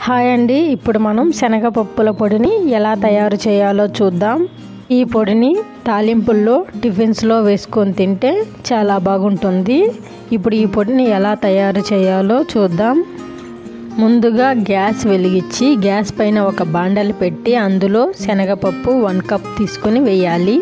hi అండి ఇప్పుడు మనం శనగపప్పుల పొడిని ఎలా తయారు చేయాలో చూద్దాం ఈ పొడిని తాలింపుల్లో టిఫిన్స్లో వేసుకొని తింటే చాలా బాగుంటుంది ఇప్పుడు ఈ పొడిని ఎలా తయారు చేయాలో చూద్దాం ముందుగా గ్యాస్ వెలిగించి గ్యాస్ పైన ఒక బాండలు పెట్టి అందులో శనగపప్పు వన్ కప్ తీసుకొని వేయాలి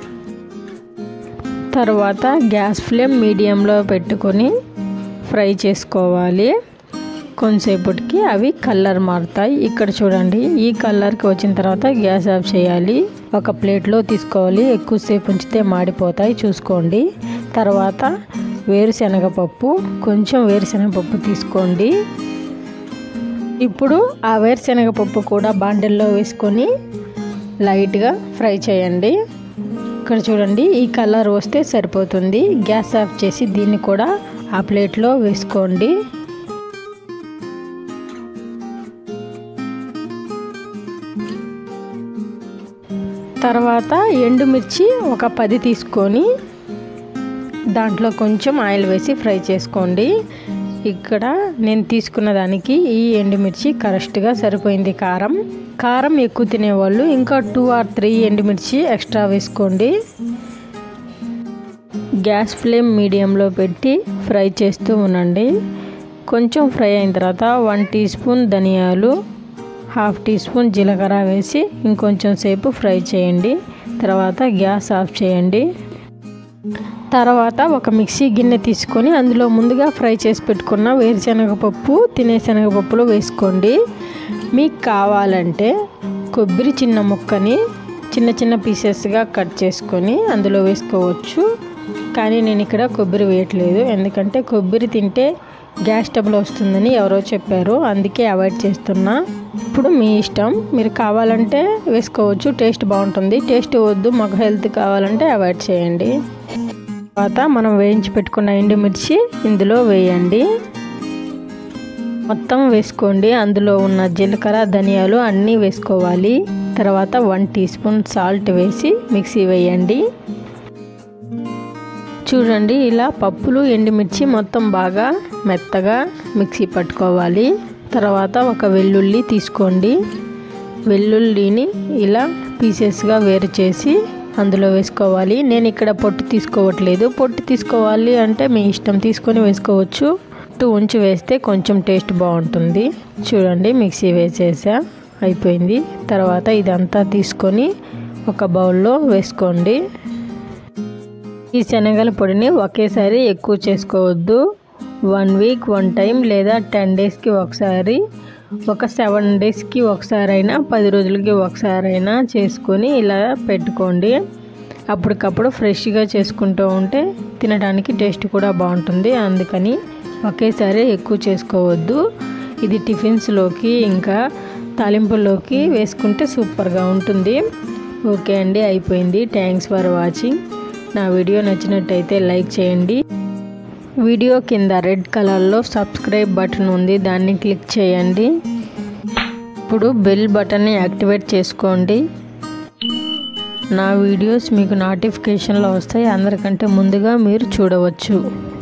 తర్వాత గ్యాస్ ఫ్లేమ్ మీడియంలో పెట్టుకొని ఫ్రై చేసుకోవాలి కొంతసేపటికి అవి కలర్ మారుతాయి ఇక్కడ చూడండి ఈ కలర్కి వచ్చిన తర్వాత గ్యాస్ ఆఫ్ చేయాలి ఒక ప్లేట్లో తీసుకోవాలి ఎక్కువసేపు ఉంచితే మాడిపోతాయి చూసుకోండి తర్వాత వేరుశనగపప్పు కొంచెం వేరుశనగపప్పు తీసుకోండి ఇప్పుడు ఆ వేరుశనగపప్పు కూడా బాండెల్లో వేసుకొని లైట్గా ఫ్రై చేయండి ఇక్కడ చూడండి ఈ కలర్ వస్తే సరిపోతుంది గ్యాస్ ఆఫ్ చేసి దీన్ని కూడా ఆ ప్లేట్లో వేసుకోండి తర్వాత ఎండుమిర్చి ఒక పది తీసుకొని దాంట్లో కొంచెం ఆయిల్ వేసి ఫ్రై చేసుకోండి ఇక్కడ నేను తీసుకున్న దానికి ఈ ఎండుమిర్చి కరెక్ట్గా సరిపోయింది కారం కారం ఎక్కువ తినేవాళ్ళు ఇంకా టూ ఆర్ త్రీ ఎండుమిర్చి ఎక్స్ట్రా వేసుకోండి గ్యాస్ ఫ్లేమ్ మీడియంలో పెట్టి ఫ్రై చేస్తూ ఉండండి కొంచెం ఫ్రై అయిన తర్వాత వన్ టీ స్పూన్ ధనియాలు హాఫ్ టీ స్పూన్ జీలకర్ర వేసి ఇంకొంచెం సేపు ఫ్రై చేయండి తర్వాత గ్యాస్ ఆఫ్ చేయండి తర్వాత ఒక మిక్సీ గిన్నె తీసుకొని అందులో ముందుగా ఫ్రై చేసి పెట్టుకున్న వేరుశనగపప్పు తినే శనగపప్పులు వేసుకోండి మీకు కావాలంటే కొబ్బరి చిన్న ముక్కని చిన్న చిన్న పీసెస్గా కట్ చేసుకొని అందులో వేసుకోవచ్చు కానీ నేను ఇక్కడ కొబ్బరి వేయట్లేదు ఎందుకంటే కొబ్బరి తింటే గ్యాస్ ట్రబుల్ వస్తుందని ఎవరో చెప్పారు అందుకే అవాయిడ్ చేస్తున్నా ఇప్పుడు మీ ఇష్టం మీరు కావాలంటే వేసుకోవచ్చు టేస్ట్ బాగుంటుంది టేస్ట్ వద్దు మాకు హెల్త్ కావాలంటే అవాయిడ్ చేయండి తర్వాత మనం వేయించి పెట్టుకున్న ఎండుమిర్చి ఇందులో వేయండి మొత్తం వేసుకోండి అందులో ఉన్న జీలకర్ర ధనియాలు అన్నీ వేసుకోవాలి తర్వాత వన్ టీ స్పూన్ సాల్ట్ వేసి మిక్సీ వేయండి చూడండి ఇలా పప్పులు ఎండుమిర్చి మొత్తం బాగా మెత్తగా మిక్సీ పట్టుకోవాలి తర్వాత ఒక వెల్లుల్లి తీసుకోండి వెల్లుల్లిని ఇలా పీసెస్గా వేరు చేసి అందులో వేసుకోవాలి నేను ఇక్కడ పొట్టు తీసుకోవట్లేదు పొట్టు తీసుకోవాలి అంటే మీ ఇష్టం తీసుకొని వేసుకోవచ్చు పొట్టు ఉంచి వేస్తే కొంచెం టేస్ట్ బాగుంటుంది చూడండి మిక్సీ వేసేసా అయిపోయింది తర్వాత ఇదంతా తీసుకొని ఒక బౌల్లో వేసుకోండి ఈ శనగల పొడిని ఒకేసారి ఎక్కువ చేసుకోవద్దు వన్ వీక్ వన్ టైం లేదా టెన్ డేస్కి ఒకసారి ఒక సెవెన్ డేస్కి ఒకసారి అయినా పది రోజులకి ఒకసారి అయినా చేసుకొని ఇలా పెట్టుకోండి అప్పటికప్పుడు ఫ్రెష్గా చేసుకుంటూ ఉంటే తినడానికి టేస్ట్ కూడా బాగుంటుంది అందుకని ఒకేసారి ఎక్కువ చేసుకోవద్దు ఇది టిఫిన్స్లోకి ఇంకా తాలింపుల్లోకి వేసుకుంటే సూపర్గా ఉంటుంది ఓకే అండి అయిపోయింది థ్యాంక్స్ ఫర్ వాచింగ్ నా వీడియో నచ్చినట్టయితే లైక్ చేయండి వీడియో కింద రెడ్ కలర్లో సబ్స్క్రైబ్ బటన్ ఉంది దాన్ని క్లిక్ చేయండి ఇప్పుడు బెల్ బటన్ని యాక్టివేట్ చేసుకోండి నా వీడియోస్ మీకు నోటిఫికేషన్లో వస్తాయి అందరికంటే ముందుగా మీరు చూడవచ్చు